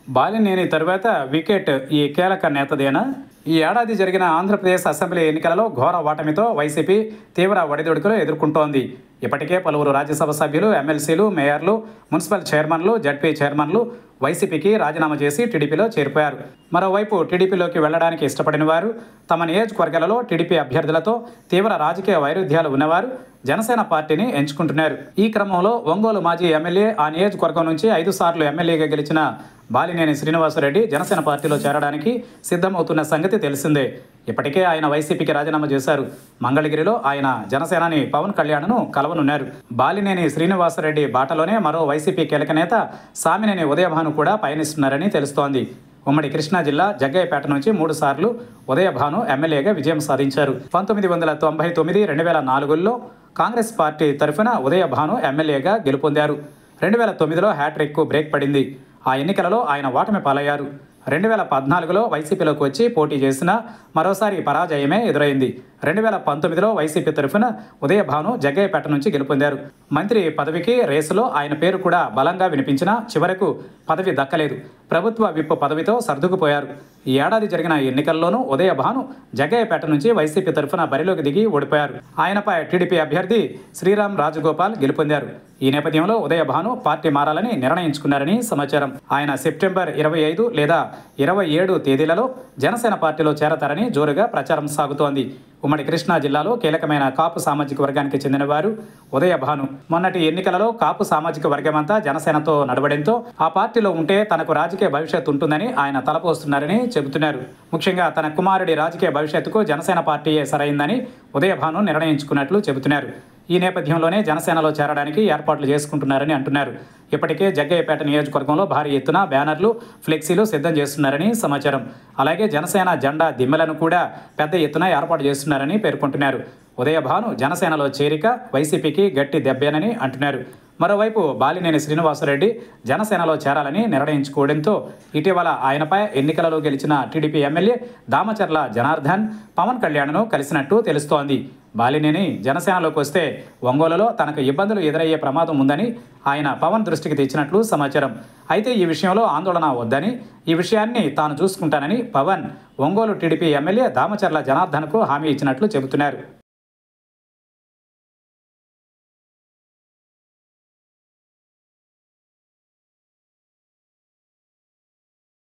బాలినేని తరువాత వికెట్ ఈ కీలక నేతదేనా ఈ ఏడాది జరిగిన ఆంధ్రప్రదేశ్ అసెంబ్లీ ఎన్నికలలో ఘోర ఓటమితో వైసీపీ తీవ్ర ఒడిదుడుకులు ఎదుర్కొంటోంది ఇప్పటికే పలువురు రాజ్యసభ సభ్యులు ఎమ్మెల్సీలు మేయర్లు మున్సిపల్ చైర్మన్లు జడ్పీ చైర్మన్లు వైసీపీకి రాజీనామా చేసి టీడీపీలో చేరిపోయారు మరోవైపు టీడీపీలోకి వెళ్లడానికి ఇష్టపడిన వారు తమ నియోజకవర్గాలలో టీడీపీ అభ్యర్థులతో తీవ్ర రాజకీయ వైరుధ్యాలు ఉన్నవారు జనసేన పార్టీని ఎంచుకుంటున్నారు ఈ క్రమంలో ఒంగోలు మాజీ ఎమ్మెల్యే ఆ నియోజకవర్గం నుంచి ఐదు సార్లు ఎమ్మెల్యేగా గెలిచిన బాలినేని శ్రీనివాసరెడ్డి జనసేన పార్టీలో చేరడానికి సిద్ధమవుతున్న సంగతి తెలిసిందే ఇప్పటికే ఆయన వైసీపీకి రాజీనామా చేశారు మంగళగిరిలో ఆయన జనసేనాని పవన్ కళ్యాణ్ను కలవనున్నారు బాలినేని శ్రీనివాసరెడ్డి బాటలోనే మరో వైసీపీ కీలక నేత సామినేని ఉదయభాను కూడా పయనిస్తున్నారని తెలుస్తోంది ఉమ్మడి కృష్ణా జిల్లా జగ్గయ్యపేట నుంచి మూడు సార్లు ఉదయభాను ఎమ్మెల్యేగా విజయం సాధించారు పంతొమ్మిది వందల తొంభై తొమ్మిది రెండు వేల నాలుగులో కాంగ్రెస్ పార్టీ తరఫున ఉదయభాను ఎమ్మెల్యేగా గెలుపొందారు రెండు వేల తొమ్మిదిలో హ్యాట్రిక్ బ్రేక్ పడింది ఆ ఎన్నికలలో ఆయన ఓటమి పాలయ్యారు రెండు వేల పద్నాలుగులో వైసీపీలోకి వచ్చి పోటీ చేసిన మరోసారి పరాజయమే ఎదురైంది రెండు వేల పంతొమ్మిదిలో వైసీపీ తరఫున ఉదయభాను జగ్గయ్యపేట నుంచి గెలుపొందారు మంత్రి పదవికి రేసులో ఆయన పేరు కూడా బలంగా వినిపించినా చివరకు పదవి దక్కలేదు ప్రభుత్వ విప్ పదవితో సర్దుకుపోయారు ఈ ఏడాది జరిగిన ఎన్నికల్లోనూ ఉదయభాను జగ్గయ్యపేట నుంచి వైసీపీ తరఫున బరిలోకి దిగి ఓడిపోయారు ఆయనపై టీడీపీ అభ్యర్థి శ్రీరామ్ రాజగోపాల్ గెలుపొందారు ఈ నేపథ్యంలో ఉదయభాను పార్టీ మారాలని నిర్ణయించుకున్నారని సమాచారం ఆయన సెప్టెంబర్ ఇరవై ఐదు లేదా ఇరవై ఏడు తేదీలలో జనసేన పార్టీలో చేరతారని జోరుగా ప్రచారం సాగుతోంది ఉమ్మడి కృష్ణా జిల్లాలో కీలకమైన కాపు సామాజిక వర్గానికి చెందిన వారు ఉదయభాను మొన్నటి ఎన్నికలలో కాపు సామాజిక వర్గమంతా జనసేనతో నడవడంతో ఆ పార్టీలో ఉంటే తనకు రాజకీయ భవిష్యత్తు ఉంటుందని ఆయన తలపోస్తున్నారని చెబుతున్నారు ముఖ్యంగా తన కుమారుడి రాజకీయ భవిష్యత్తుకు జనసేన పార్టీయే సరైందని ఉదయభాను నిర్ణయించుకున్నట్లు చెబుతున్నారు ఈ నేపథ్యంలోనే జనసేనలో చేరడానికి ఏర్పాట్లు చేసుకుంటున్నారని అంటున్నారు ఇప్పటికే జగ్గయ్యపేట నియోజకవర్గంలో భారీ ఎత్తున బ్యానర్లు ఫ్లెక్సీలు సిద్ధం చేస్తున్నారని సమాచారం అలాగే జనసేన జెండా దిమ్మెలను కూడా పెద్ద ఎత్తున ఏర్పాటు చేస్తున్నారని పేర్కొంటున్నారు ఉదయభాను జనసేనలో చేరిక వైసీపీకి గట్టి దెబ్బేనని అంటున్నారు మరోవైపు బాలినేని శ్రీనివాసరెడ్డి జనసేనలో చేరాలని నిర్ణయించుకోవడంతో ఇటీవల ఆయనపై ఎన్నికలలో గెలిచిన టీడీపీ ఎమ్మెల్యే దామచర్ల జనార్దన్ పవన్ కళ్యాణ్ను కలిసినట్టు తెలుస్తోంది బాలినేని జనసేనలోకి వస్తే ఒంగోలులో తనకు ఇబ్బందులు ఎదురయ్యే ప్రమాదం ఉందని ఆయన పవన్ దృష్టికి తెచ్చినట్లు సమాచారం అయితే ఈ విషయంలో ఆందోళన వద్దని ఈ విషయాన్ని తాను చూసుకుంటానని పవన్ ఒంగోలు టీడీపీ ఎమ్మెల్యే దామచర్ల జనార్దన్కు హామీ ఇచ్చినట్లు చెబుతున్నారు